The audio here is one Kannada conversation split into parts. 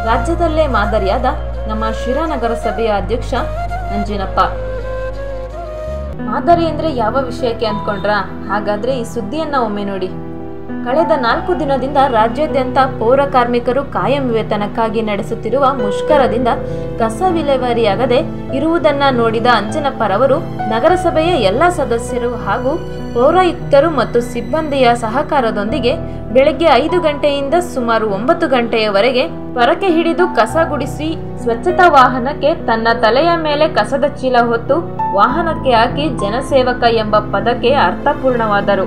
ರಾಜ್ಯದಲ್ಲೇ ಮಾದರಿಯಾದ ನಮ್ಮ ಶಿರಾ ನಗರಸಭೆಯ ಅಧ್ಯಕ್ಷ ನಂಜಿನಪ್ಪ ಮಾದರಿ ಅಂದ್ರೆ ಯಾವ ವಿಷಯಕ್ಕೆ ಅಂದ್ಕೊಂಡ್ರಾ ಹಾಗಾದ್ರೆ ಈ ಸುದ್ದಿಯನ್ನ ಒಮ್ಮೆ ನೋಡಿ ಕಳೆದ ನಾಲ್ಕು ದಿನದಿಂದ ರಾಜ್ಯಾದ್ಯಂತ ಪೌರ ಕಾರ್ಮಿಕರು ಕಾಯಂ ವೇತನಕ್ಕಾಗಿ ನಡೆಸುತ್ತಿರುವ ಮುಷ್ಕರದಿಂದ ಕಸ ವಿಲೇವಾರಿಯಾಗದೆ ಇರುವುದನ್ನ ನೋಡಿದ ಅಂಜನಪ್ಪರವರು ನಗರಸಭೆಯ ಎಲ್ಲ ಸದಸ್ಯರು ಹಾಗೂ ಪೌರಾಯುಕ್ತರು ಮತ್ತು ಸಿಬ್ಬಂದಿಯ ಸಹಕಾರದೊಂದಿಗೆ ಬೆಳಗ್ಗೆ ಐದು ಗಂಟೆಯಿಂದ ಸುಮಾರು ಒಂಬತ್ತು ಗಂಟೆಯವರೆಗೆ ಪರಕೆ ಹಿಡಿದು ಕಸ ಗುಡಿಸಿ ಸ್ವಚ್ಛತಾ ವಾಹನಕ್ಕೆ ತನ್ನ ತಲೆಯ ಮೇಲೆ ಕಸದ ಚೀಲ ಹೊತ್ತು ವಾಹನಕ್ಕೆ ಹಾಕಿ ಜನಸೇವಕ ಎಂಬ ಪದಕ್ಕೆ ಅರ್ಥಪೂರ್ಣವಾದರು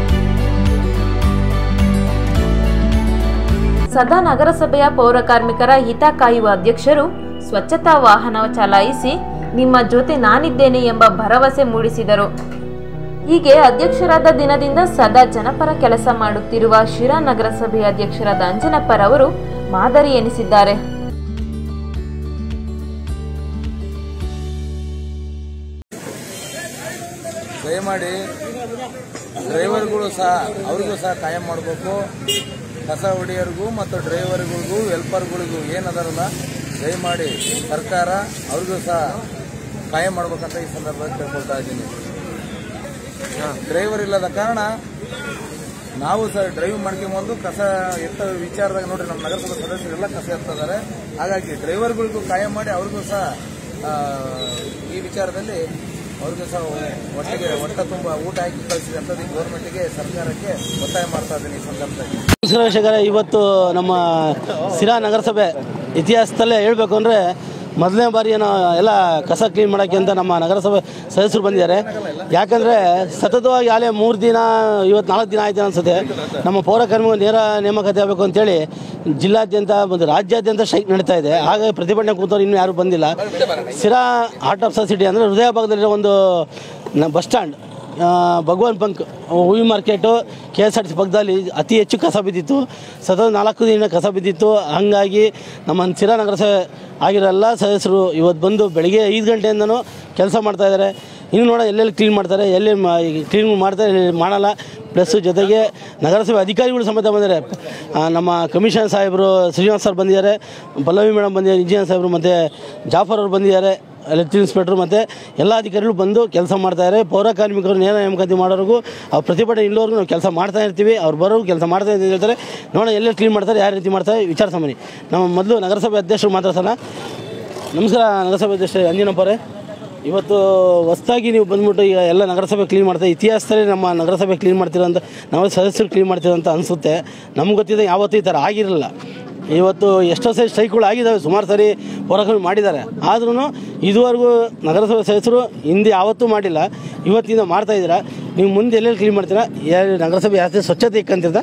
ಸದಾ ನಗರಸಭೆಯ ಪೌರ ಕಾರ್ಮಿಕರ ಹಿತ ಕಾಯುವ ಅಧ್ಯಕ್ಷರು ಸ್ವಚ್ಛತಾ ವಾಹನ ಚಲಾಯಿಸಿ ನಿಮ್ಮ ಜೊತೆ ನಾನಿದ್ದೇನೆ ಎಂಬ ಭರವಸೆ ಮೂಡಿಸಿದರು ಹೀಗೆ ಅಧ್ಯಕ್ಷರಾದ ದಿನದಿಂದ ಸದಾ ಜನಪರ ಕೆಲಸ ಮಾಡುತ್ತಿರುವ ಶಿರಾ ನಗರಸಭೆಯ ಅಧ್ಯಕ್ಷರಾದ ಅಂಜನಪ್ಪರವರು ಮಾದರಿ ಎನಿಸಿದ್ದಾರೆ ದಯಮಾಡಿ ಡ್ರೈವರ್ಗಳು ಸಹ ಅವ್ರಿಗೂ ಸಹ ಕಾಯಂ ಮಾಡಬೇಕು ಕಸ ಹೊಡೆಯೋರಿಗೂ ಮತ್ತು ಡ್ರೈವರ್ಗಳಿಗೂ ಹೆಲ್ಪರ್ಗಳಿಗೂ ಏನದಾರಲ್ಲ ದಯಮಾಡಿ ಸರ್ಕಾರ ಅವ್ರಿಗೂ ಸಹ ಕಾಯಂ ಮಾಡ್ಬೇಕಂತ ಈ ಸಂದರ್ಭದಲ್ಲಿ ಕೇಳ್ಕೊಳ್ತಾ ಇದ್ದೀನಿ ಡ್ರೈವರ್ ಇಲ್ಲದ ಕಾರಣ ನಾವು ಸಹ ಡ್ರೈವ್ ಮಾಡ್ಕೊಂಬಂದು ಕಸ ಎತ್ತ ವಿಚಾರದಾಗ ನೋಡ್ರಿ ನಮ್ಮ ನಗರಸಭಾ ಸದಸ್ಯರೆಲ್ಲ ಕಸ ಎತ್ತಿದ್ದಾರೆ ಹಾಗಾಗಿ ಡ್ರೈವರ್ಗಳಿಗೂ ಕಾಯಂ ಮಾಡಿ ಅವ್ರಿಗೂ ಸಹ ಆ, ಈ ವಿಚಾರದಲ್ಲಿ ಅವ್ರಿಗೂ ಸಹ ಹೊಟ್ಟೆಗೆ ಹೊಟ್ಟೆ ತುಂಬ ಊಟ ಹಾಕಿ ಕಳಿಸಿದಂಥದ್ದು ಈ ಗೌರ್ಮೆಂಟ್ಗೆ ಸರ್ಕಾರಕ್ಕೆ ಒತ್ತಾಯ ಮಾಡ್ತಾ ಇದ್ದೀನಿ ಈ ಸಂದರ್ಭದಲ್ಲಿ ನಮಸ್ಕಾರ ವೀಕ್ಷಕರೇ ಇವತ್ತು ನಮ್ಮ ಸಿರಾ ನಗರಸಭೆ ಇತಿಹಾಸದಲ್ಲೇ ಹೇಳಬೇಕು ಅಂದರೆ ಮೊದಲನೇ ಬಾರಿ ಏನೋ ಎಲ್ಲ ಕಸ ಕ್ಲೀನ್ ಮಾಡೋಕ್ಕೆ ಅಂತ ನಮ್ಮ ನಗರಸಭೆ ಸದಸ್ಯರು ಬಂದಿದ್ದಾರೆ ಯಾಕಂದರೆ ಸತತವಾಗಿ ಆಲೇ ಮೂರು ದಿನ ಇವತ್ತು ನಾಲ್ಕು ದಿನ ಆಯ್ತು ಅನಿಸುತ್ತೆ ನಮ್ಮ ಪೌರ ಕಾರ್ಮಿಕ ನೇರ ನೇಮಕಾತಿ ಆಗಬೇಕು ಅಂತೇಳಿ ಜಿಲ್ಲಾದ್ಯಂತ ಮತ್ತು ರಾಜ್ಯಾದ್ಯಂತ ಸ್ಟ್ರೈಕ್ ನಡೀತಾ ಇದೆ ಹಾಗಾಗಿ ಪ್ರತಿಭಟನೆ ಕೂತವ್ರು ಇನ್ನೂ ಯಾರೂ ಬಂದಿಲ್ಲ Sira heart of the city ಅಂದರೆ ಹೃದಯ ಭಾಗದಲ್ಲಿರೋ ಒಂದು ನ- ಬಸ್ ಸ್ಟ್ಯಾಂಡ್ ಆ, ಭಗವಾನ್ ಬಂಕ್ ಹೂವಿ market K S R T C ಪಕ್ಕದಲ್ಲಿ ಅತಿ ಹೆಚ್ಚು ಕಸ ಬಿದ್ದಿತ್ತು ಸತತ ನಾಲ್ಕು ದಿನ ಕಸ ಬಿದ್ದಿತ್ತು ಹಾಗಾಗಿ ನಮ್ಮ ಸಿರಾ ನಗರಸಭೆ ಆಗಿರೋ ಎಲ್ಲ ಸದಸ್ಯರು ಇವತ್ತು ಬಂದು ಬೆಳಿಗ್ಗೆ ಐದು ಗಂಟೆಯಿಂದನೂ ಕೆಲಸ ಮಾಡ್ತಾ ಇದ್ದಾರೆ ಇನ್ನು ನೋಡ ಎಲ್ಲೆಲ್ಲಿ ಕ್ಲೀನ್ ಮಾಡ್ತಾರೆ ಎಲ್ಲಿ ಕ್ಲೀನ್ ಮಾಡ್ತಾರೆ ಎಲ್ಲಿ ಮಾಡಲ್ಲ ಪ್ಲಸ್ ಜೊತೆಗೆ ನಗರಸಭೆ ಅಧಿಕಾರಿಗಳು ಸಮೇತ ಬಂದಿದ್ದಾರೆ ಆ, ನಮ್ಮ ಕಮಿಷನರ್ ಸಾಹೇಬರು ಶ್ರೀನಿವಾಸ್ ಸರ್ ಬಂದಿದ್ದಾರೆ ಪಲ್ಲವಿ ಮೇಡಮ್ ಬಂದಿದ್ದಾರೆ ಇಂಜಿನಿಯರ್ ಸಾಹೇಬರು ಮತ್ತು ಜಾಫರ್ ಅವರು ಬಂದಿದ್ದಾರೆ ಎಲೆಕ್ಟ್ರಿಕ್ ಇನ್ಸ್ಪೆಕ್ಟರ್ ಮತ್ತು ಎಲ್ಲ ಅಧಿಕಾರಿಗಳು ಬಂದು ಕೆಲಸ ಮಾಡ್ತಾಯಿದ್ದಾರೆ ಪೌರ ಕಾರ್ಮಿಕರು ನೇರ ನೇಮಕಾತಿ ಮಾಡೋರಿಗೂ ಅವ್ರ ಪ್ರತಿಭಟನೆ ಇಲ್ಲೋರ್ಗು ನಾವು ಕೆಲಸ ಮಾಡ್ತಾ ಇರ್ತೀವಿ ಅವ್ರು ಬರೋರು ಕೆಲಸ ಮಾಡ್ತಾ ಅಂತ ಹೇಳ್ತಾರೆ ನೋಡೋಣ ಎಲ್ಲೆಲ್ಲಿ ಕ್ಲೀನ್ ಮಾಡ್ತಾರೆ ಯಾವ ರೀತಿ ಮಾಡ್ತಾರೆ ವಿಚಾರಿಸ ಬನ್ನಿ ನಮ್ಮ ಮೊದಲು ನಗರಸಭೆ ಅಧ್ಯಕ್ಷರು ಮಾತಾಡ್ಸೋಣ ನಮಸ್ಕಾರ ನಗರಸಭೆ ಅಧ್ಯಕ್ಷ ಅಂಜನಪ್ಪರೇ ಇವತ್ತು ಹೊಸ್ದಾಗಿ ನೀವು ಬಂದ್ಬಿಟ್ಟು ಈಗ ಎಲ್ಲ ನಗರಸಭೆ ಕ್ಲೀನ್ ಮಾಡ್ತಾರೆ ಇತಿಹಾಸದಲ್ಲಿ ನಮ್ಮ ನಗರಸಭೆ ಕ್ಲೀನ್ ಮಾಡ್ತಿರೋಂಥ ನಾವು ಸದಸ್ಯರು ಕ್ಲೀನ್ ಮಾಡ್ತಿರೋಂಥ ಅನಿಸುತ್ತೆ ನಮ್ಗೆ ಗೊತ್ತಿದೆ ಯಾವತ್ತೂ ಈ ಥರ ಆಗಿರಲಿಲ್ಲ ಇವತ್ತು ಎಷ್ಟೋ ಸರಿ ಸ್ಟ್ರೈಕ್ಗಳು ಆಗಿದ್ದಾವೆ ಸುಮಾರು ಸರಿ ಹೋರಾಟಗಳು ಮಾಡಿದ್ದಾರೆ ಆದ್ರೂ ಇದುವರೆಗೂ ನಗರಸಭೆ ಸದಸ್ಯರು ಹಿಂದೆ ಯಾವತ್ತೂ ಮಾಡಿಲ್ಲ ಇವತ್ತಿಂದ ಮಾಡ್ತಾ ಇದ್ದೀರಾ ನೀವು ಮುಂದೆ ಎಲ್ಲೆಲ್ಲಿ ಕ್ಲೀನ್ ಮಾಡ್ತೀರಾ ಯಾವ ನಗರಸಭೆ ಯಾವ ಸ್ವಚ್ಛತೆ ಇಕ್ಕಂತಿರ್ತಾ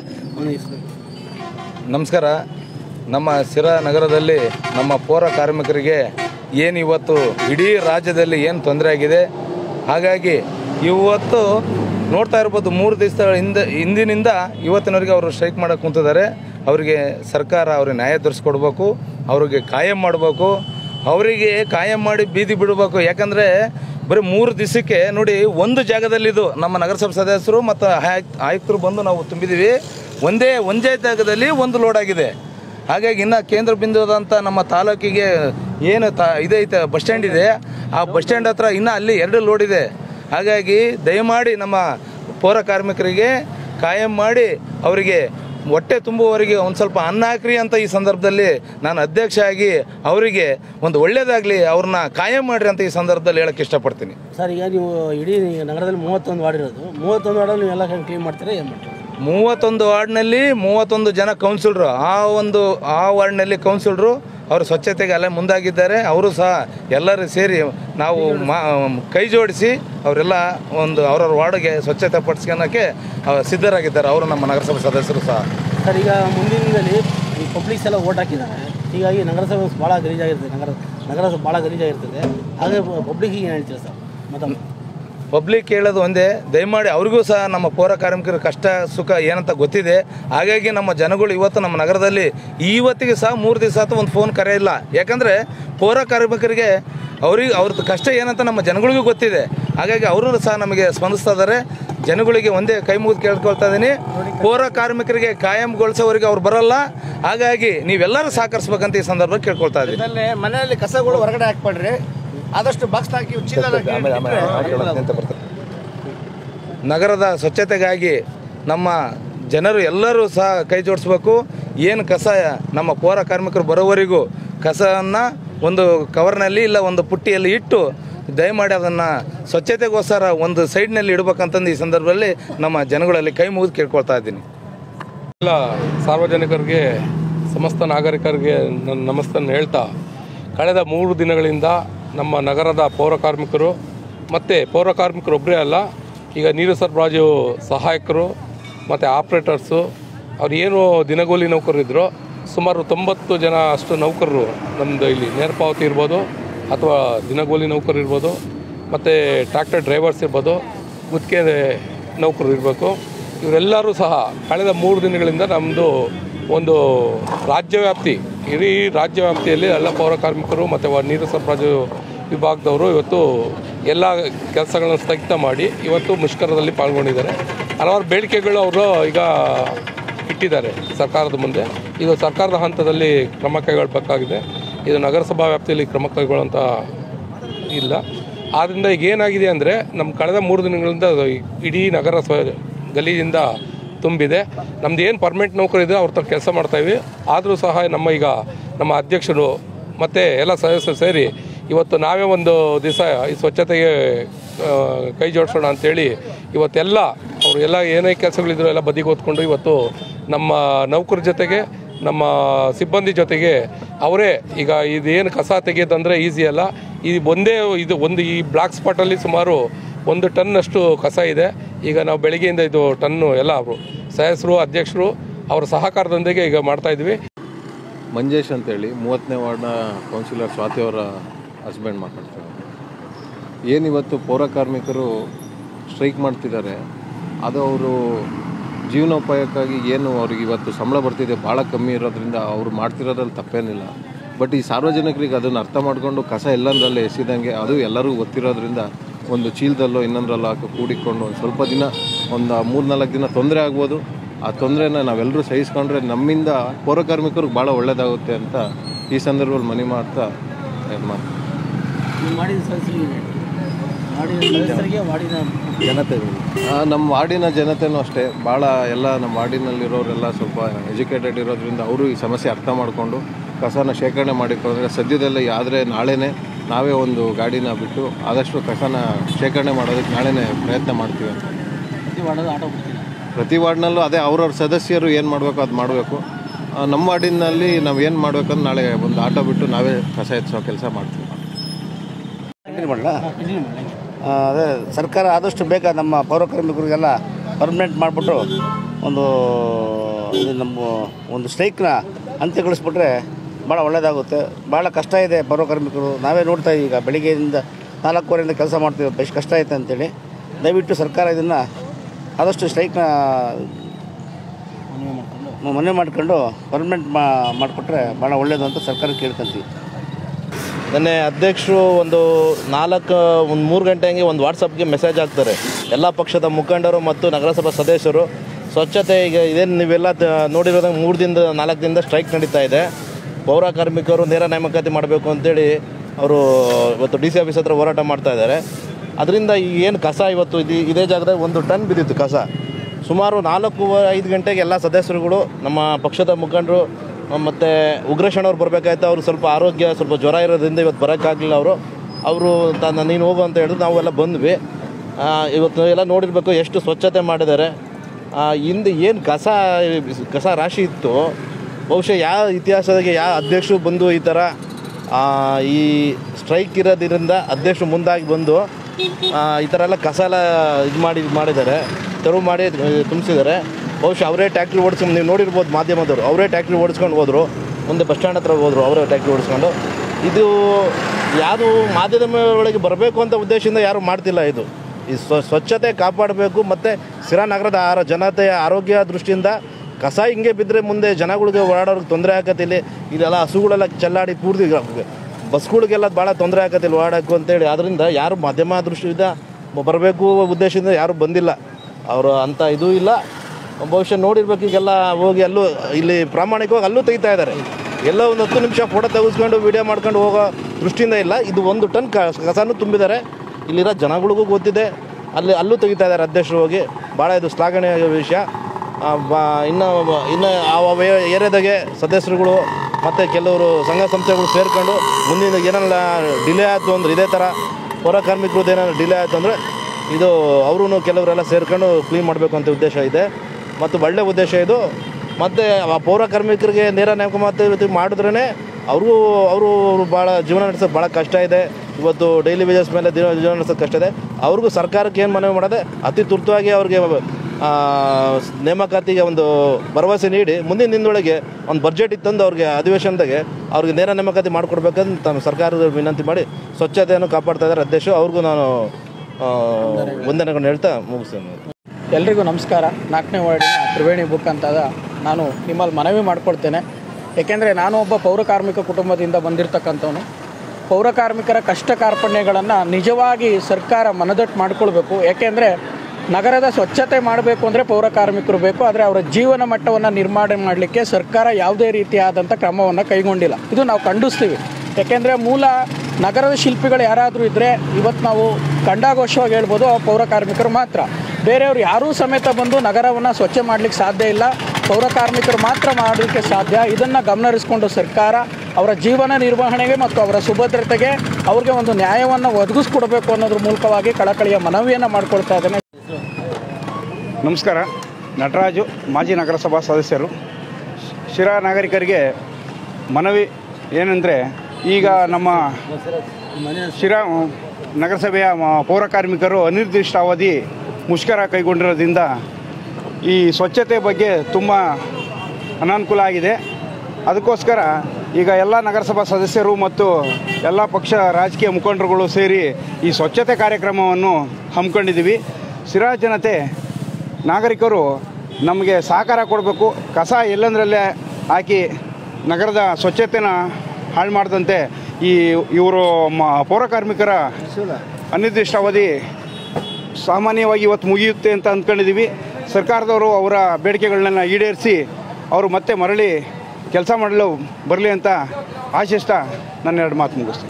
ನಮಸ್ಕಾರ ನಮ್ಮ ಸಿರಾ ನಗರದಲ್ಲಿ ನಮ್ಮ ಪೌರ ಕಾರ್ಮಿಕರಿಗೆ ಏನು ಇವತ್ತು ಇಡೀ ರಾಜ್ಯದಲ್ಲಿ ಏನು ತೊಂದರೆ ಆಗಿದೆ ಹಾಗಾಗಿ ಇವತ್ತು ನೋಡ್ತಾ ಇರ್ಬೋದು ಮೂರು ದಿವಸ ಹಿಂದೆ ಹಿಂದಿನಿಂದ ಇವತ್ತಿನವರೆಗೆ ಅವರು ಸ್ಟ್ರೈಕ್ ಮಾಡೋಕೆ ಕುಂತಿದ್ದಾರೆ ಅವರಿಗೆ ಸರ್ಕಾರ ಅವ್ರಿಗೆ ನ್ಯಾಯ ದೊರಕಿಸ್ಕೊಡ್ಬೇಕು ಅವ್ರಿಗೆ ಕಾಯಂ ಮಾಡಬೇಕು ಅವರಿಗೆ ಕಾಯಂ ಮಾಡಿ ಬೀದಿ ಬಿಡಬೇಕು ಯಾಕಂದರೆ ಬರೀ ಮೂರು ದಿವಸಕ್ಕೆ ನೋಡಿ ಒಂದು ಜಾಗದಲ್ಲಿದು ನಮ್ಮ ನಗರಸಭೆ ಸದಸ್ಯರು ಮತ್ತು ಆಯುಕ್- ಆಯುಕ್ತರು ಬಂದು ನಾವು ತುಂಬಿದ್ದೀವಿ ಒಂದೇ ಒಂದೇ ಜಾಗದಲ್ಲಿ ಒಂದು ಲೋಡ್ ಆಗಿದೆ ಹಾಗಾಗಿ ಇನ್ನು ಕೇಂದ್ರ ಬಿಂದುವಾದಂಥ ನಮ್ಮ ತಾಲೂಕಿಗೆ ಏನು ತಾ ಇದೈತೆ ಬಸ್ ಸ್ಟ್ಯಾಂಡ್ ಇದೆ ಆ ಬಸ್ ಸ್ಟ್ಯಾಂಡ್ ಹತ್ರ ಇನ್ನೂ ಅಲ್ಲಿ ಎರಡು ಲೋಡ್ ಇದೆ ಹಾಗಾಗಿ ದಯಮಾಡಿ ನಮ್ಮ ಪೌರ ಕಾರ್ಮಿಕರಿಗೆ ಕಾಯಂ ಮಾಡಿ ಅವರಿಗೆ ಹೊಟ್ಟೆ ತುಂಬುವವರಿಗೆ ಒಂದು ಸ್ವಲ್ಪ ಅನ್ನ ಹಾಕ್ರಿ ಅಂತ ಈ ಸಂದರ್ಭದಲ್ಲಿ ನಾನು ಅಧ್ಯಕ್ಷ ಆಗಿ ಅವರಿಗೆ ಒಂದು ಒಳ್ಳೇದಾಗಲಿ ಅವ್ರನ್ನ ಕಾಯಂ ಮಾಡ್ರಿ ಅಂತ ಈ ಸಂದರ್ಭದಲ್ಲಿ ಹೇಳಕ್ಕೆ ಇಷ್ಟಪಡ್ತೀನಿ ಸರ್ ಈಗ ನೀವು ಇಡೀ ನಗರದಲ್ಲಿ ಮೂವತ್ತೊಂದು ವಾರ್ಡ್ ಇರೋದು ಮೂವತ್ತೊಂದು ವಾರ್ಡಲ್ಲಿ ನೀವು ಎಲ್ಲ ಕ್ಲೀನ್ ಮಾಡ್ತೀರಾ ಏನು ಮಾಡ್ತೀರಾ ಮೂವತ್ತೊಂದು ವಾರ್ಡ್ನಲ್ಲಿ ಮೂವತ್ತೊಂದು ಜನ ಕೌನ್ಸಿಲರು ಆ ಒಂದು ಆ ವಾರ್ಡ್ನಲ್ಲಿ ಕೌನ್ಸಿಲರು ಅವರು ಸ್ವಚ್ಛತೆಗೆ ಅಲ್ಲೇ ಮುಂದಾಗಿದ್ದಾರೆ ಅವರು ಸಹ ಎಲ್ಲರೂ ಸೇರಿ ನಾವು ಮಾ ಕೈ ಜೋಡಿಸಿ ಅವರೆಲ್ಲ ಒಂದು ಅವ್ರವ್ರ ವಾರ್ಡ್ಗೆ ಸ್ವಚ್ಛತೆ ಪಡಿಸ್ಕೊಳಕ್ಕೆ ಅಹ್, ಸಿದ್ಧರಾಗಿದ್ದಾರೆ ಅವರು ನಮ್ಮ ನಗರಸಭೆ ಸದಸ್ಯರು ಸಹ ಸರ್ ಈಗ ಮುಂದಿನ ದಿನದಲ್ಲಿ ಈ ಪಬ್ಲಿಕ್ಸ್ ಎಲ್ಲ ಓಟ್ ಹಾಕಿದ್ದಾರೆ ಹೀಗಾಗಿ ನಗರಸಭೆ ಭಾಳ ಗಲೀಜಾಗಿರ್ತದೆ ನಗರ ನಗರಸಭೆ ಭಾಳ ಗಲೀಜಾಗಿರ್ತದೆ ಹಾಗೆ ಪಬ್ಲಿಕ್ಕಿಗೆ ಏನು ಹೇಳ್ತೀರಾ ಸರ್ ಮತ್ತೆ ಪಬ್ಲಿಕ್ ಹೇಳೋದು ಒಂದೇ ದಯಮಾಡಿ ಅವ್ರಿಗೂ ಸಹ ನಮ್ಮ ಪೌರ ಕಾರ್ಮಿಕರ ಕಷ್ಟ ಸುಖ ಏನಂತ ಗೊತ್ತಿದೆ ಹಾಗಾಗಿ ನಮ್ಮ ಜನಗಳು ಇವತ್ತು ನಮ್ಮ ನಗರದಲ್ಲಿ ಇವತ್ತಿಗೆ ಸಹ ಮೂರು ದಿವಸ ಅಥವಾ ಒಂದು ಫೋನ್ ಕರೆ ಇಲ್ಲ ಯಾಕಂದರೆ ಪೌರ ಕಾರ್ಮಿಕರಿಗೆ ಅವ್ರಿಗೆ ಅವ್ರದ್ದು ಕಷ್ಟ ಏನಂತ ನಮ್ಮ ಜನಗಳಿಗೂ ಗೊತ್ತಿದೆ ಹಾಗಾಗಿ ಅವರು ಸಹ ನಮಗೆ ಸ್ಪಂದಿಸ್ತಾ ಇದ್ದಾರೆ ಜನಗಳಿಗೆ ಒಂದೇ ಕೈ ಮುಗಿದು ಕೇಳ್ಕೊಳ್ತಾ ಇದ್ದೀನಿ ಪೌರ ಕಾರ್ಮಿಕರಿಗೆ ಕಾಯಂಗೊಳಿಸೋವರೆಗೆ ಅವ್ರು ಬರಲ್ಲ ಹಾಗಾಗಿ ನೀವೆಲ್ಲರೂ ಸಹಕರಿಸ್ಬೇಕಂತ ಈ ಸಂದರ್ಭ ಕೇಳ್ಕೊಳ್ತಾ ಇದ್ದೀನಿ ಇದಲ್ಲೇ ಮನೆಯಲ್ಲಿ ಕಸಗಳು ಹೊರಗಡೆ ಹಾಕ್ಬೇಡ್ರಿ ಆದಷ್ಟು ಬಾಕ್ಸ್ ಹಾಕಿ ಚೀಲ ನಗರದ ಸ್ವಚ್ಛತೆಗಾಗಿ ನಮ್ಮ ಜನರು ಎಲ್ಲರೂ ಸಹ ಕೈ ಜೋಡಿಸ್ಬೇಕು ಏನು ಕಸ ನಮ್ಮ ಪೌರ ಕಾರ್ಮಿಕರು ಬರೋವರೆಗೂ ಕಸವನ್ನು ಒಂದು ಕವರ್ನಲ್ಲಿ ಇಲ್ಲ ಒಂದು ಪುಟ್ಟಿಯಲ್ಲಿ ಇಟ್ಟು ದಯಮಾಡಿ ಅದನ್ನು ಸ್ವಚ್ಛತೆಗೋಸ್ಕರ ಒಂದು ಸೈಡ್ನಲ್ಲಿ ಇಡಬೇಕಂತಂದು ಈ ಸಂದರ್ಭದಲ್ಲಿ ನಮ್ಮ ಜನಗಳಲ್ಲಿ ಕೈ ಮುಗಿದು ಕೇಳ್ಕೊಳ್ತಾ ಇದ್ದೀನಿ ಎಲ್ಲ ಸಾರ್ವಜನಿಕರಿಗೆ ಸಮಸ್ತ ನಾಗರಿಕರಿಗೆ ನನ್ನ ನಮಸ್ತನ್ನು ಹೇಳ್ತಾ ಕಳೆದ ಮೂರು ದಿನಗಳಿಂದ ನಮ್ಮ ನಗರದ ಪೌರ ಕಾರ್ಮಿಕರು ಮತ್ತು ಪೌರ ಕಾರ್ಮಿಕರು ಒಬ್ಬರೇ ಅಲ್ಲ ಈಗ ನೀರು ಸರಬರಾಜು ಸಹಾಯಕರು ಮತ್ತು ಆಪ್ರೇಟರ್ಸು ಅವ್ರು ಏನು ದಿನಗೂಲಿ ನೌಕರರಿದ್ದರು ಸುಮಾರು ತೊಂಬತ್ತು ಜನ ಅಷ್ಟು ನೌಕರರು ನಮ್ಮದು ಇಲ್ಲಿ ನೇರ ಪಾವತಿ ಇರ್ಬೋದು ಅಥವಾ ದಿನಗೂಲಿ ನೌಕರರು ಇರ್ಬೋದು ಮತ್ತು ಟ್ರ್ಯಾಕ್ಟರ್ ಡ್ರೈವರ್ಸ್ ಇರ್ಬೋದು ಗುತ್ತಿಗೆ ನೌಕರರು ಇರಬೇಕು ಇವರೆಲ್ಲರೂ ಸಹ ಕಳೆದ ಮೂರು ದಿನಗಳಿಂದ ನಮ್ಮದು ಒಂದು ರಾಜ್ಯವ್ಯಾಪ್ತಿ ಇಡೀ ರಾಜ್ಯ ವ್ಯಾಪ್ತಿಯಲ್ಲಿ ಎಲ್ಲ ಪೌರ ಕಾರ್ಮಿಕರು ಮತ್ತು ನೀರು ಸರಬರಾಜು ವಿಭಾಗದವರು ಇವತ್ತು ಎಲ್ಲ ಕೆಲಸಗಳನ್ನು ಸ್ಥಗಿತ ಮಾಡಿ ಇವತ್ತು ಮುಷ್ಕರದಲ್ಲಿ ಪಾಲ್ಗೊಂಡಿದ್ದಾರೆ ಹಲವಾರು ಬೇಡಿಕೆಗಳು ಅವರು ಈಗ ಇಟ್ಟಿದ್ದಾರೆ ಸರ್ಕಾರದ ಮುಂದೆ ಇದು ಸರ್ಕಾರದ ಹಂತದಲ್ಲಿ ಕ್ರಮ ಕೈಗೊಳ್ಳಬೇಕಾಗಿದೆ ಇದು ನಗರಸಭಾ ವ್ಯಾಪ್ತಿಯಲ್ಲಿ ಕ್ರಮ ಕೈಗೊಳ್ಳುವಂಥ ಇಲ್ಲ ಆದ್ದರಿಂದ ಈಗ ಏನಾಗಿದೆ ಅಂದರೆ ನಮ್ಮ ಕಳೆದ ಮೂರು ದಿನಗಳಿಂದ ಇಡೀ ನಗರ ಸ್ವ ಗಲೀಜಿಂದ ತುಂಬಿದೆ ನಮ್ದು ಏನು ಪರ್ಮನೆಂಟ್ ನೌಕರಿದೆ ಅವ್ರ ಹತ್ರ ಕೆಲಸ ಮಾಡ್ತಾಯಿವಿ ಆದರೂ ಸಹ ನಮ್ಮ ಈಗ ನಮ್ಮ ಅಧ್ಯಕ್ಷರು ಮತ್ತು ಎಲ್ಲ ಸದಸ್ಯರು ಸೇರಿ ಇವತ್ತು ನಾವೇ ಒಂದು ದಿವಸ ಈ ಸ್ವಚ್ಛತೆಗೆ ಆ, ಕೈ ಜೋಡಿಸೋಣ ಅಂತೇಳಿ ಇವತ್ತೆಲ್ಲ ಅವರು ಎಲ್ಲ ಏನೇ ಕೆಲಸಗಳಿದ್ರು ಎಲ್ಲ ಬದಿಗೆ ಹೊತ್ಕೊಂಡು ಇವತ್ತು ನಮ್ಮ ನೌಕರ ಜೊತೆಗೆ ನಮ್ಮ ಸಿಬ್ಬಂದಿ ಜೊತೆಗೆ ಅವರೇ ಈಗ ಇದೇನು ಕಸ ತೆಗೆಯೋದಂದರೆ ಈಸಿ ಅಲ್ಲ ಈ ಒಂದೇ ಇದು ಒಂದು ಈ ಬ್ಲಾಕ್ ಸ್ಪಾಟಲ್ಲಿ ಸುಮಾರು ಒಂದು ಟನ್ನಷ್ಟು ಕಸ ಇದೆ ಈಗ ನಾವು ಬೆಳಗ್ಗೆಯಿಂದ ಇದು ಟನ್ನು ಎಲ್ಲ ಅವರು ಸದಸ್ಯರು ಅಧ್ಯಕ್ಷರು ಅವರ ಸಹಕಾರದೊಂದಿಗೆ ಈಗ ಮಾಡ್ತಾ ಇದ್ವಿ ಮಂಜೇಶ್ ಅಂತೇಳಿ ಮೂವತ್ತನೇ ವಾರ್ಡ್ನ ಕೌನ್ಸಿಲರ್ ಸ್ವಾತಿ ಅವರ ಹಸ್ಬೆಂಡ್ ಮಾತಾಡ್ತಾರೆ ಏನಿವತ್ತು ಪೌರ ಕಾರ್ಮಿಕರು ಸ್ಟ್ರೈಕ್ ಮಾಡ್ತಿದ್ದಾರೆ ಅದು ಅವರು ಜೀವನೋಪಾಯಕ್ಕಾಗಿ ಏನು ಅವ್ರಿಗೆ ಇವತ್ತು ಸಂಬಳ ಬರ್ತಿದೆ ಭಾಳ ಕಮ್ಮಿ ಇರೋದ್ರಿಂದ ಅವರು ಮಾಡ್ತಿರೋದ್ರಲ್ಲಿ ತಪ್ಪೇನಿಲ್ಲ ಬಟ್ ಈ ಸಾರ್ವಜನಿಕರಿಗೆ ಅದನ್ನು ಅರ್ಥ ಮಾಡಿಕೊಂಡು ಕಸ ಎಲ್ಲಂದ್ರಲ್ಲೇ ಎಸಿದಂಗೆ ಅದು ಎಲ್ಲರಿಗೂ ಗೊತ್ತಿರೋದ್ರಿಂದ ಒಂದು ಚೀಲದಲ್ಲೋ ಇನ್ನೊಂದರಲ್ಲೋ ಹಾಕಿ ಕೂಡಿಕೊಂಡು ಒಂದು ಸ್ವಲ್ಪ ದಿನ ಒಂದು ಮೂರು ನಾಲ್ಕು ದಿನ ತೊಂದರೆ ಆಗ್ಬೋದು ಆ ತೊಂದರೆನ ನಾವೆಲ್ಲರೂ ಸಹಿಸ್ಕೊಂಡ್ರೆ ನಮ್ಮಿಂದ ಪೌರ ಕಾರ್ಮಿಕರಿಗೆ ಭಾಳ ಒಳ್ಳೆಯದಾಗುತ್ತೆ ಅಂತ ಈ ಸಂದರ್ಭದಲ್ಲಿ ಮನೆ ಮಾಡ್ತಾ ಇದು ಮಾಡ್ತೀನಿ ಮಾಡಿದ ಸದಸ್ಯರಿಗೆ ಮಾಡಿದ ಸದಸ್ಯರಿಗೆ ಮಾಡಿದ ಜನತೆ ನಮ್ಮ ವಾರ್ಡಿನ ಜನತೆನೂ ಅಷ್ಟೇ ಭಾಳ ಎಲ್ಲ ನಮ್ಮ ವಾರ್ಡಿನಲ್ಲಿರೋರೆಲ್ಲ ಸ್ವಲ್ಪ ಎಜುಕೇಟೆಡ್ ಇರೋದ್ರಿಂದ ಅವರು ಈ ಸಮಸ್ಯೆ ಅರ್ಥ ಮಾಡಿಕೊಂಡು ಕಸನ ಶೇಖರಣೆ ಮಾಡಿಕೊಂಡ್ರೆ ಸದ್ಯದಲ್ಲೇ ಆದರೆ ನಾಳೆನೇ ನಾವೇ ಒಂದು ಗಾಡಿನ ಬಿಟ್ಟು ಆದಷ್ಟು ಕಸನ ಶೇಖರಣೆ ಮಾಡೋದಕ್ಕೆ ನಾಳೆನೇ ಪ್ರಯತ್ನ ಮಾಡ್ತೀವಿ ಅಂತ ಪ್ರತಿ ಮಾಡೋದು ಆಟೋ ಬಿಡ್ತಿಲ್ಲ ಪ್ರತಿ ವಾರ್ಡ್ನಲ್ಲೂ ಅದೇ ಅವ್ರವ್ರ ಸದಸ್ಯರು ಏನು ಮಾಡಬೇಕು ಅದು ಮಾಡಬೇಕು ನಮ್ಮ ವಾರ್ಡಿನಲ್ಲಿ ನಾವು ಏನು ಮಾಡ್ಬೇಕಂದ್ರೆ ನಾಳೆ ಒಂದು ಆಟೋ ಬಿಟ್ಟು ನಾವೇ ಕಸ ಎತ್ಸೋ ಕೆಲಸ ಮಾಡ್ತೀವಿ ಕಂಟಿನ್ಯೂ ಮಾಡಲ ಅದೇ ಸರ್ಕಾರ ಆದಷ್ಟು ಬೇಗ ನಮ್ಮ ಪೌರ ಕಾರ್ಮಿಕರಿಗೆಲ್ಲ ಪರ್ಮನೆಂಟ್ ಮಾಡಿಬಿಟ್ಟು ಒಂದು ಇದು ನಮ್ಮ ಒಂದು ಸ್ಟ್ರೈಕ್ನ ಅಂತ್ಯಗೊಳಿಸ್ಬಿಟ್ರೆ ಭಾಳ ಒಳ್ಳೆಯದಾಗುತ್ತೆ ಭಾಳ ಕಷ್ಟ ಇದೆ ಪೌರ ಕಾರ್ಮಿಕರು ನಾವೇ ನೋಡ್ತಾ ಇದ್ದೀವಿ ಈಗ ಬೆಳಿಗ್ಗೆಯಿಂದ ನಾಲ್ಕೂವರೆಯಿಂದ ಕೆಲಸ ಮಾಡ್ತೀವಿ ಎಷ್ಟು ಕಷ್ಟ ಐತೆ ಅಂತೇಳಿ ದಯವಿಟ್ಟು ಸರ್ಕಾರ ಇದನ್ನು ಆದಷ್ಟು ಸ್ಟ್ರೈಕ್ನ ಮನೆ ಮಾಡ್ಕೊಂಡು ಪರ್ಮನೆಂಟ್ ಮಾ ಮಾಡಿಕೊಟ್ರೆ ಭಾಳ ಒಳ್ಳೆಯದು ಅಂತ ಸರ್ಕಾರ ಕೇಳ್ಕೊಂತೀವಿ ನೆನ್ನೆ ಅಧ್ಯಕ್ಷರು ಒಂದು ನಾಲ್ಕು ಒಂದು ಮೂರು ಗಂಟೆ ಹಂಗೆ ಒಂದು ವಾಟ್ಸಪ್ಗೆ ಮೆಸೇಜ್ ಹಾಕ್ತಾರೆ ಎಲ್ಲ ಪಕ್ಷದ ಮುಖಂಡರು ಮತ್ತು ನಗರಸಭಾ ಸದಸ್ಯರು ಸ್ವಚ್ಛತೆ ಈಗ ಇದೇನು ನೀವೆಲ್ಲ ತ- ನೋಡಿರೋದಂಗೆ ಮೂರು ದಿನದ ನಾಲ್ಕು ದಿನದ ಸ್ಟ್ರೈಕ್ ನಡೀತಾ ಇದೆ ಪೌರ ಕಾರ್ಮಿಕರು ನೇರ ನೇಮಕಾತಿ ಮಾಡಬೇಕು ಅಂತೇಳಿ ಅವರು ಇವತ್ತು ಡಿ ಸಿ ಆಫೀಸ್ ಹತ್ರ ಹೋರಾಟ ಮಾಡ್ತಾ ಇದ್ದಾರೆ ಅದರಿಂದ ಈಗ ಏನು ಕಸ ಇವತ್ತು ಇದು ಇದೇ ಜಾಗದಾಗ ಒಂದು ಟನ್ ಬಿದ್ದಿತ್ತು ಕಸ ಸುಮಾರು ನಾಲ್ಕು ಐದು ಗಂಟೆಗೆ ಎಲ್ಲ ಸದಸ್ಯರುಗಳು ನಮ್ಮ ಪಕ್ಷದ ಮುಖಂಡರು ಮತ್ತು ಉಗ್ರೇಶಣ್ಣವ್ರು ಬರಬೇಕಾಯ್ತು ಅವ್ರು ಸ್ವಲ್ಪ ಆರೋಗ್ಯ ಸ್ವಲ್ಪ ಜ್ವರ ಇರೋದ್ರಿಂದ ಇವತ್ತು ಬರೋಕ್ಕಾಗಲಿಲ್ಲ ಅವರು ಅವರು ತನ್ನ ನೀನು ಹೋಗು ಅಂತ ಹೇಳಿದ್ರು ನಾವೆಲ್ಲ ಬಂದ್ವಿ ಆ, ಇವತ್ತು ಎಲ್ಲ ನೋಡಿರ್ಬೇಕು ಎಷ್ಟು ಸ್ವಚ್ಛತೆ ಮಾಡಿದ್ದಾರೆ ಆ, ಹಿಂದೆ ಏನು ಕಸ ಕಸ ರಾಶಿ ಇತ್ತು ಬಹುಶಃ ಯಾವ ಇತಿಹಾಸದಾಗೆ ಯಾವ ಅಧ್ಯಕ್ಷರು ಬಂದು ಈ ಥರ ಆ, ಈ ಸ್ಟ್ರೈಕ್ ಇರೋದ್ರಿಂದ ಅಧ್ಯಕ್ಷರು ಮುಂದಾಗಿ ಬಂದು ಆ, ಈ ಥರ ಎಲ್ಲ ಕಸ ಎಲ್ಲ ಇದು ಮಾಡಿ ಇದು ಮಾಡಿದ್ದಾರೆ ತೆರವು ಮಾಡಿ ತುಂಬಿಸಿದ್ದಾರೆ ಬಹುಶಃ ಅವರೇ ಟ್ಯಾಕ್ಟ್ರಿ ಓಡಿಸ್ಕೊಂಡು ನೀವು ನೋಡಿರ್ಬೋದು ಮಾಧ್ಯಮದವರು ಅವರೇ ಟ್ಯಾಕ್ಟ್ರಿ ಓಡಿಸ್ಕೊಂಡು ಹೋದರು ಮುಂದೆ ಬಸ್ ಸ್ಟ್ಯಾಂಡ್ ಹತ್ರ ಹೋದರು ಅವರೇ ಟ್ಯಾಕ್ಟ್ರಿ ಓಡಿಸ್ಕೊಂಡು ಇದು ಯಾವುದು ಮಾಧ್ಯಮ ಒಳಗೆ ಬರಬೇಕು ಅಂತ ಉದ್ದೇಶದಿಂದ ಯಾರು ಮಾಡ್ತಿಲ್ಲ ಇದು ಈ ಸ್ವ ಸ್ವಚ್ಛತೆ ಕಾಪಾಡಬೇಕು ಮತ್ತು ಸಿರಾ ನಗರದ ಆರ ಜನತೆಯ ಆರೋಗ್ಯ ದೃಷ್ಟಿಯಿಂದ ಕಸ ಹಿಂಗೆ ಬಿದ್ದರೆ ಮುಂದೆ ಜನಗಳಿಗೆ ಓಡಾಡೋರಿಗೆ ತೊಂದರೆ ಆಗತ್ತಿಲ್ಲ ಇಲ್ಲೆಲ್ಲ ಹಸುಗಳೆಲ್ಲ ಚೆಲ್ಲಾಡಿ ಪೂರ್ತಿ ಬಸ್ಗಳಿಗೆಲ್ಲ ಭಾಳ ತೊಂದರೆ ಆಗತ್ತಿಲ್ಲ ಓಡಾಡೋಕ್ಕೂ ಅಂತೇಳಿ ಆದ್ದರಿಂದ ಯಾರು ಮಾಧ್ಯಮ ದೃಷ್ಟಿಯಿಂದ ಬರಬೇಕು ಉದ್ದೇಶದಿಂದ ಯಾರೂ ಬಂದಿಲ್ಲ ಅವರು ಅಂಥ ಇದೂ ಇಲ್ಲ ಬಹುಶಃ ನೋಡಿರ್ಬೇಕು ಈಗೆಲ್ಲ ಹೋಗಿ ಅಲ್ಲೂ ಇಲ್ಲಿ ಪ್ರಾಮಾಣಿಕವಾಗಿ ಅಲ್ಲೂ ತೆಗಿತಾ ಇದ್ದಾರೆ ಎಲ್ಲ ಒಂದು ಹತ್ತು ನಿಮಿಷ ಫೋಟೋ ತೆಗೆಸ್ಕೊಂಡು ವಿಡಿಯೋ ಮಾಡ್ಕೊಂಡು ಹೋಗೋ ದೃಷ್ಟಿಯಿಂದ ಇಲ್ಲ ಇದು ಒಂದು ಟನ್ ಕ ಕಸನೂ ತುಂಬಿದ್ದಾರೆ ಇಲ್ಲಿರೋ ಜನಗಳಿಗೂ ಗೊತ್ತಿದೆ ಅಲ್ಲಿ ಅಲ್ಲೂ ತೆಗಿತಾ ಇದ್ದಾರೆ ಅಧ್ಯಕ್ಷರು ಹೋಗಿ ಭಾಳ ಇದು ಶ್ಲಾಘನೀಯ ವಿಷಯ ಆ, ಬ ಇನ್ನು ಬ- ಇನ್ನು ಆ ವೇ- ಏರಿಯಾದಾಗೆ ಸದಸ್ಯರುಗಳು ಮತ್ತು ಕೆಲವರು ಸಂಘ ಸಂಸ್ಥೆಗಳು ಸೇರ್ಕೊಂಡು ಮುಂದಿನ ಏನೆಲ್ಲ ಡಿಲೇ ಆಯಿತು ಅಂದ್ರೆ ಇದೇ ಥರ ಪೌರ ಕಾರ್ಮಿಕರದ್ದು ಏನಾದ್ರು ಡಿಲೇ ಆಯಿತು ಅಂದರೆ ಇದು ಅವರು ಕೆಲವರೆಲ್ಲ ಸೇರ್ಕೊಂಡು ಕ್ಲೀನ್ ಮಾಡಬೇಕು ಅಂತ ಉದ್ದೇಶ ಇದೆ ಮತ್ತು ಒಳ್ಳೆ ಉದ್ದೇಶ ಇದು ಮತ್ತು ಆ ಪೌರ ಕಾರ್ಮಿಕರಿಗೆ ನೇರ ನೇಮಕಾತಿ ಮಾಡಿದ್ರೇ ಅವ್ರಿಗೂ ಅವರು ಭಾಳ ಜೀವನ ನಡೆಸೋದು ಭಾಳ ಕಷ್ಟ ಇದೆ ಇವತ್ತು ಡೈಲಿ ವೇಜಸ್ ಮೇಲೆ ದಿನ ಜೀವನ ನಡೆಸೋದು ಕಷ್ಟ ಇದೆ ಅವ್ರಿಗೂ ಸರ್ಕಾರಕ್ಕೆ ಏನು ಮನವಿ ಮಾಡೋದೆ ಅತಿ ತುರ್ತುವಾಗಿ ಅವ್ರಿಗೆ ಆ, ನೇಮಕಾತಿಗೆ ಒಂದು ಭರವಸೆ ನೀಡಿ ಮುಂದಿನ ದಿನದೊಳಗೆ ಒಂದು ಬಡ್ಜೆಟ್ ಇತ್ತಂದು ಅವ್ರಿಗೆ ಅಧಿವೇಶನದಾಗೆ ಅವ್ರಿಗೆ ನೇರ ನೇಮಕಾತಿ ಮಾಡಿಕೊಡ್ಬೇಕಂತ ತಮ್ಮ ಸರ್ಕಾರದ ವಿನಂತಿ ಮಾಡಿ ಸ್ವಚ್ಛತೆಯನ್ನು ಕಾಪಾಡ್ತಾ ಇದ್ದಾರೆ ಅಧ್ಯಕ್ಷರು ಅವ್ರಿಗೂ ನಾನು ಆ, ವಂದನೆಗಳನ್ನು ಹೇಳ್ತಾ ಮುಗಿಸ್ತೇನೆ ಎಲ್ರಿಗೂ ನಮಸ್ಕಾರ ನಾಲ್ಕನೇ ವಾರ್ಡಿನ ತ್ರಿವೇಣಿ ಬುಕ್ ಅಂತ ನಾನು ನಿಮ್ಮಲ್ಲಿ ಮನವಿ ಮಾಡ್ಕೊಳ್ತೇನೆ ಏಕೆಂದರೆ ನಾನು ಒಬ್ಬ ಪೌರ ಕಾರ್ಮಿಕ ಕುಟುಂಬದಿಂದ ಬಂದಿರತಕ್ಕಂಥವನು ಪೌರ ಕಾರ್ಮಿಕರ ಕಷ್ಟ ಕಾರ್ಪಣ್ಯಗಳನ್ನು ನಿಜವಾಗಿ ಸರ್ಕಾರ ಮನದಟ್ಟು ಮಾಡಿಕೊಳ್ಬೇಕು ಏಕೆಂದರೆ ನಗರದ ಸ್ವಚ್ಛತೆ ಮಾಡಬೇಕು ಅಂದರೆ ಪೌರ ಕಾರ್ಮಿಕರು ಬೇಕು ಆದರೆ ಅವರ ಜೀವನ ಮಟ್ಟವನ್ನು ನಿರ್ಮಾಣ ಮಾಡಲಿಕ್ಕೆ ಸರ್ಕಾರ ಯಾವುದೇ ರೀತಿಯಾದಂಥ ಕ್ರಮವನ್ನು ಕೈಗೊಂಡಿಲ್ಲ ಇದು ನಾವು ಖಂಡಿಸ್ತೀವಿ ಯಾಕೆಂದರೆ ಮೂಲ ನಗರದ ಶಿಲ್ಪಿಗಳು ಯಾರಾದರೂ ಇದ್ದರೆ ಇವತ್ತು ನಾವು ಖಂಡಾಘೋಷವಾಗಿ ಹೇಳ್ಬೋದು ಆ ಪೌರ ಕಾರ್ಮಿಕರು ಮಾತ್ರ ಬೇರೆಯವರು ಯಾರೂ ಸಮೇತ ಬಂದು ನಗರವನ್ನು ಸ್ವಚ್ಛ ಮಾಡಲಿಕ್ಕೆ ಸಾಧ್ಯ ಇಲ್ಲ ಪೌರ ಕಾರ್ಮಿಕರು ಮಾತ್ರ ಮಾಡಲಿಕ್ಕೆ ಸಾಧ್ಯ ಇದನ್ನು ಗಮನಹರಿಸಿಕೊಂಡು ಸರ್ಕಾರ ಅವರ ಜೀವನ ನಿರ್ವಹಣೆಗೆ ಮತ್ತು ಅವರ ಸುಭದ್ರತೆಗೆ ಅವ್ರಿಗೆ ಒಂದು ನ್ಯಾಯವನ್ನು ಒದಗಿಸ್ಕೊಡ್ಬೇಕು ಅನ್ನೋದ್ರ ಮೂಲಕವಾಗಿ ಕಳಕಳಿಯ ಮನವಿಯನ್ನು ಮಾಡ್ಕೊಳ್ತಾ ಇದ್ದೇನೆ ನಮಸ್ಕಾರ ನಟರಾಜು ಮಾಜಿ ನಗರಸಭಾ ಸದಸ್ಯರು ಶಿರಾ ನಾಗರಿಕರಿಗೆ ಮನವಿ ಏನಂದರೆ ಈಗ ನಮ್ಮ ಶಿರಾ ನಗರಸಭೆಯ ಮ- ಪೌರ ಕಾರ್ಮಿಕರು ಅನಿರ್ದಿಷ್ಟ ಅವಧಿ ಮುಷ್ಕರ ಕೈಗೊಂಡಿರೋದ್ರಿಂದ ಈ ಸ್ವಚ್ಛತೆ ಬಗ್ಗೆ ತುಂಬ ಅನಾನುಕೂಲ ಆಗಿದೆ ಅದಕ್ಕೋಸ್ಕರ ಈಗ ಎಲ್ಲ ನಗರಸಭಾ ಸದಸ್ಯರು ಮತ್ತು ಎಲ್ಲ ಪಕ್ಷ ರಾಜಕೀಯ ಮುಖಂಡರುಗಳು ಸೇರಿ ಈ ಸ್ವಚ್ಛತೆ ಕಾರ್ಯಕ್ರಮವನ್ನು ಹಮ್ಮಿಕೊಂಡಿದ್ದೀವಿ ಶಿರಾ ಜನತೆ ನಾಗರಿಕರು ನಮಗೆ ಸಹಕಾರ ಕೊಡಬೇಕು ಕಸ ಎಲ್ಲಂದ್ರಲ್ಲೇ ಹಾಕಿ ನಗರದ ಸ್ವಚ್ಛತೆನ ಹಾಳು ಮಾಡದಂತೆ ಈ ಇವರು ಮ ಪೌರ ಕಾರ್ಮಿಕರ ಅನಿರ್ದಿಷ್ಟ ಅವಧಿ ಸಾಮಾನ್ಯವಾಗಿ ಇವತ್ತು ಮುಗಿಯುತ್ತೆ ಅಂತ ಅಂದ್ಕೊಂಡಿದ್ದೀವಿ ಸರ್ಕಾರದವರು ಅವರ ಬೇಡಿಕೆಗಳನ್ನ ಈಡೇರಿಸಿ ಅವರು ಮತ್ತೆ ಮರಳಿ ಕೆಲಸ ಮಾಡಲು ಬರಲಿ ಅಂತ ಆಶಿಸ್ತಾ ನನ್ನ ಎರಡು ಮಾತು ಮುಗಿಸ್ತೀನಿ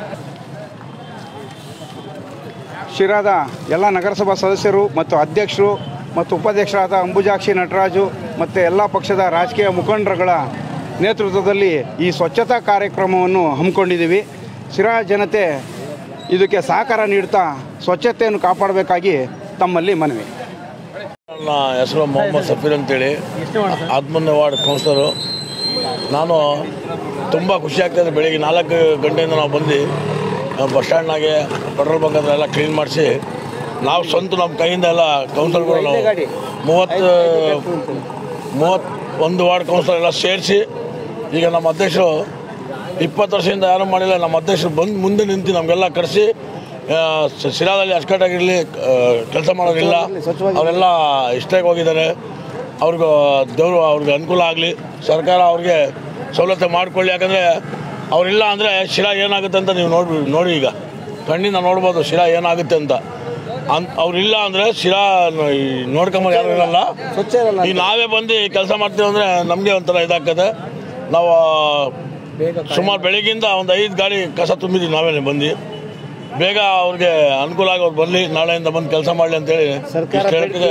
ಶಿರಾದ ಎಲ್ಲ ನಗರಸಭಾ ಸದಸ್ಯರು ಮತ್ತು ಅಧ್ಯಕ್ಷರು ಮತ್ತು ಉಪಾಧ್ಯಕ್ಷರಾದ ಅಂಬುಜಾಕ್ಷಿ ನಟರಾಜು ಮತ್ತು ಎಲ್ಲ ಪಕ್ಷದ ರಾಜಕೀಯ ಮುಖಂಡರುಗಳ ನೇತೃತ್ವದಲ್ಲಿ ಈ ಸ್ವಚ್ಛತಾ ಕಾರ್ಯಕ್ರಮವನ್ನು ಹಮ್ಮಿಕೊಂಡಿದ್ದೀವಿ ಶಿರಾ ಜನತೆ ಇದಕ್ಕೆ ಸಹಕಾರ ನೀಡ್ತಾ ಸ್ವಚ್ಛತೆಯನ್ನು ಕಾಪಾಡಬೇಕಾಗಿ ತಮ್ಮಲ್ಲಿ ಮನವಿ ನನ್ನ ಹೆಸರು ಮೊಹಮ್ಮದ್ ಸಫೀರ್ ಅಂತೇಳಿ ಹದಿಮೂರನೇ ವಾರ್ಡ್ ಕೌನ್ಸಿಲರು ನಾನು ತುಂಬ ಖುಷಿ ಆಗ್ತಾಯಿದೆ ಬೆಳಿಗ್ಗೆ ನಾಲ್ಕು ಗಂಟೆಯಿಂದ ನಾವು ಬಂದು ಆ, ಬಸ್ ಸ್ಟ್ಯಾಂಡ್ನಾಗೆ ಪೆಟ್ರೋಲ್ ಬಂಕ್ ಹತ್ರ ಎಲ್ಲ ಕ್ಲೀನ್ ಮಾಡಿಸಿ ನಾವು ಸ್ವಂತ ನಮ್ಮ ಕೈಯಿಂದ ಎಲ್ಲ ಕೌನ್ಸಿಲರ್ಗಳು ನಾವು ಮೂವತ್ತು ಮೂವತ್ತು ಒಂದು ವಾರ್ಡ್ ಕೌನ್ಸಿಲರ್ ಎಲ್ಲ ಸೇರಿಸಿ ಈಗ ನಮ್ಮ ಅಧ್ಯಕ್ಷರು ಇಪ್ಪತ್ತು ವರ್ಷದಿಂದ ಯಾರು ಮಾಡಿಲ್ಲ ನಮ್ಮ ಅಧ್ಯಕ್ಷರು ಬಂದು ಮುಂದೆ ನಿಂತು ನಮಗೆಲ್ಲ ಕರೆಸಿ ಶಿರಾದಲ್ಲಿ ಅಚ್ಚುಕಟ್ಟಾಗಿರಲಿ ಕೆಲಸ ಮಾಡೋರಿಲ್ಲ ಅವರೆಲ್ಲ ಇಷ್ಟಾಗಿ ಹೋಗಿದ್ದಾರೆ ಅವ್ರಿಗೂ ದೇವರು ಅವ್ರಿಗೆ ಅನುಕೂಲ ಆಗಲಿ ಸರ್ಕಾರ ಅವ್ರಿಗೆ ಸವಲತ್ತು ಮಾಡಿಕೊಳ್ಳಿ ಯಾಕಂದರೆ ಅವರಿಲ್ಲ ಅಂದರೆ ಶಿರಾ ಏನಾಗುತ್ತೆ ಅಂತ ನೀವು ನೋಡಿ ನೋಡಿ ಈಗ ಕಣ್ಣಿಂದ ನೋಡ್ಬೋದು ಶಿರಾ ಏನಾಗುತ್ತೆ ಅಂತ ಅನ್ ಅವ್ರಿಲ್ಲ ಅಂದರೆ ಶಿರಾ ಈ ನೋಡ್ಕೊಂಬರು ಯಾರು ಇರಲ್ಲ ಈಗ ನಾವೇ ಬಂದು ಕೆಲಸ ಮಾಡ್ತೀವಿ ಅಂದರೆ ನಮಗೆ ಒಂಥರ ಇದಾಗ್ತದೆ ನಾವು ಸುಮಾರು ಬೆಳಗ್ಗಿಂದ ಒಂದು ಐದು ಗಾಡಿ ಕಸ ತುಂಬಿದ್ದೀವಿ ನಾವೇ ಬಂದು ಬೇಗ ಅವ್ರಿಗೆ ಅನುಕೂಲ ಆಗಿ ಅವ್ರು ಬರಲಿ ನಾಳೆಯಿಂದ ಬಂದು ಕೆಲಸ ಮಾಡಲಿ ಅಂತೇಳಿ ಇಷ್ಟು ಹೇಳ್ತಿದೆ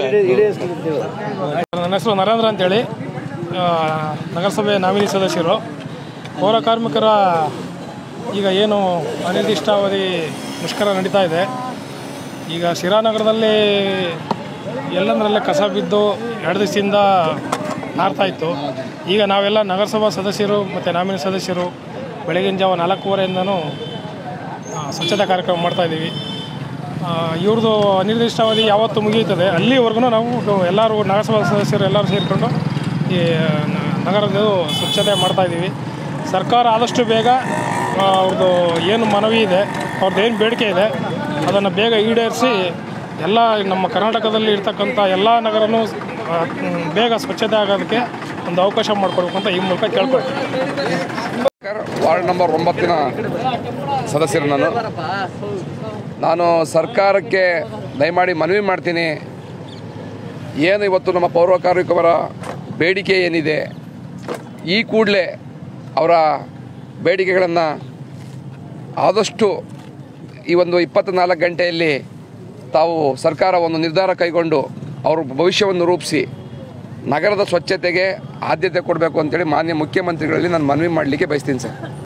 ನನ್ನ ಹೆಸರು ನರೇಂದ್ರ ಅಂತೇಳಿ ಆ, ನಗರಸಭೆ ನಾಮಿನಿ ಸದಸ್ಯರು ಪೌರ ಕಾರ್ಮಿಕರ ಈಗ ಏನು ಅನಿರ್ದಿಷ್ಟಾವಧಿ ಮುಷ್ಕರ ನಡೀತಾ ಇದೆ ಈಗ ಶಿರಾನಗರದಲ್ಲಿ ಎಲ್ಲಂದರಲ್ಲೇ ಕಸ ಬಿದ್ದು ಎರಡು ದಿವಸದಿಂದ ನಾರ್ತಾ ಇತ್ತು ಈಗ ನಾವೆಲ್ಲ ನಗರಸಭಾ ಸದಸ್ಯರು ಮತ್ತು ನಾಮಿನಿ ಸದಸ್ಯರು ಬೆಳಗಿನ ಜಾವ ನಾಲ್ಕೂವರೆಯಿಂದನೂ ಆ, ಸ್ವಚ್ಛತಾ ಕಾರ್ಯಕ್ರಮ ಮಾಡ್ತಾ ಇದ್ದೀವಿ ಇವ್ರದ್ದು ಅನಿರ್ದಿಷ್ಟಾವಧಿ ಯಾವತ್ತು ಮುಗಿಯುತ್ತದೆ ಅಲ್ಲಿವರೆಗೂ ನಾವು ಎಲ್ಲರೂ ನಗರಸಭಾ ಸದಸ್ಯರು ಎಲ್ಲರೂ ಸೇರಿಕೊಂಡು ಈ ನ- ನಗರದ ಸ್ವಚ್ಛತೆ ಮಾಡ್ತಾ ಇದ್ದೀವಿ ಸರ್ಕಾರ ಆದಷ್ಟು ಬೇಗ ಆ, ಅವ್ರದ್ದು ಏನು ಮನವಿ ಇದೆ ಅವ್ರದ್ದು ಏನು ಬೇಡಿಕೆ ಇದೆ ಅದನ್ನು ಬೇಗ ಈಡೇರಿಸಿ ಎಲ್ಲ ನಮ್ಮ ಕರ್ನಾಟಕದಲ್ಲಿ ಇರ್ತಕ್ಕಂಥ ಎಲ್ಲ ನಗರನೂ ಆ, ಮ್, ಬೇಗ ಸ್ವಚ್ಛತೆ ಆಗೋದಕ್ಕೆ ಒಂದು ಅವಕಾಶ ಮಾಡಿಕೊಡ್ಬೇಕು ಅಂತ ಈ ಮೂಲಕ ಕೇಳ್ಕೊಳ್ತೀನಿ ವಾರ್ಡ್ ನಂಬರ್ ಒಂಬತ್ತಿನ ಸದಸ್ಯರು ನಾನು ನಾನು ಸರ್ಕಾರಕ್ಕೆ ದಯಮಾಡಿ ಮನವಿ ಮಾಡ್ತೀನಿ ಏನು ಇವತ್ತು ನಮ್ಮ ಪೌರ ಕಾರ್ಮಿಕರ ಬೇಡಿಕೆ ಏನಿದೆ ಈ ಕೂಡಲೇ ಅವರ ಬೇಡಿಕೆಗಳನ್ನು ಆದಷ್ಟು ಈ ಒಂದು ಇಪ್ಪತ್ತ್ನಾಲ್ಕು ಗಂಟೆಯಲ್ಲಿ ತಾವು ಸರ್ಕಾರ ಒಂದು ನಿರ್ಧಾರ ಕೈಗೊಂಡು ಅವ್ರ ಭವಿಷ್ಯವನ್ನು ರೂಪಿಸಿ ನಗರದ ಸ್ವಚ್ಛತೆಗೆ ಆದ್ಯತೆ ಕೊಡಬೇಕು ಅಂತೇಳಿ ಮಾನ್ಯ ಮುಖ್ಯಮಂತ್ರಿಗಳಲ್ಲಿ ನಾನು ಮನವಿ ಮಾಡಲಿಕ್ಕೆ ಬಯಸ್ತೀನಿ ಸರ್